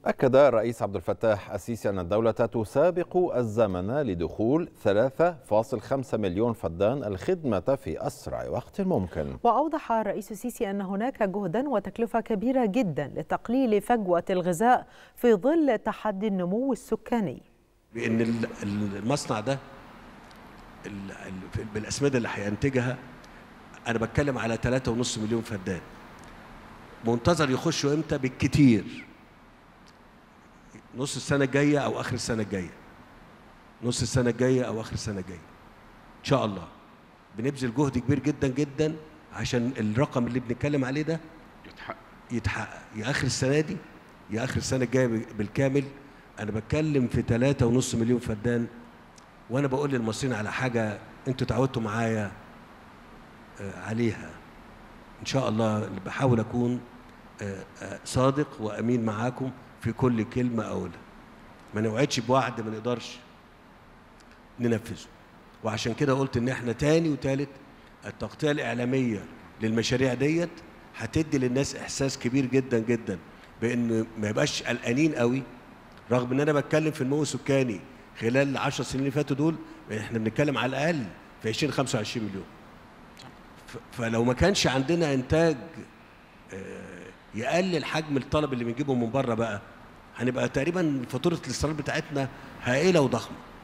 أكد الرئيس عبد الفتاح السيسي أن الدولة تسابق الزمن لدخول 3.5 مليون فدان الخدمة في أسرع وقت ممكن وأوضح الرئيس السيسي أن هناك جهدا وتكلفة كبيرة جدا لتقليل فجوة الغذاء في ظل تحدي النمو السكاني بان ال- ال- المصنع ده ال- ال- بالاسمده اللي هينتجها انا بتكلم على 3.5 مليون فدان منتظر يخشوا امتى بالكتير نص السنه الجايه او اخر السنه الجايه نص السنه الجايه او اخر السنه الجايه ان شاء الله بنبذل جهد كبير جدا جدا عشان الرقم اللي بنتكلم عليه ده يتحقق يتحقق يا اخر السنه دي يا اخر السنه الجايه بالكامل انا بتكلم في ثلاثة ونص مليون فدان وانا بقول للمصريين على حاجه انتوا تعودتوا معايا آه، عليها ان شاء الله بحاول اكون آه، آه، صادق وامين معاكم في كل كلمه اقولها ما نوعدش بوعد ما نقدرش ننفذه وعشان كده قلت ان احنا تاني وتالت التغطيه الاعلاميه للمشاريع ديت هتدي للناس احساس كبير جدا جدا بان ما يبقاش قلقانين قوي رغم ان انا بتكلم في النمو السكاني خلال العشر سنين اللي فاتوا دول احنا بنتكلم على الاقل في 20 25 مليون ف- فلو ما كانش عندنا انتاج آه، يقلل حجم الطلب اللي بنجيبه من بره بقى هنبقى تقريبا فاتوره الاستيراد بتاعتنا هائله وضخمه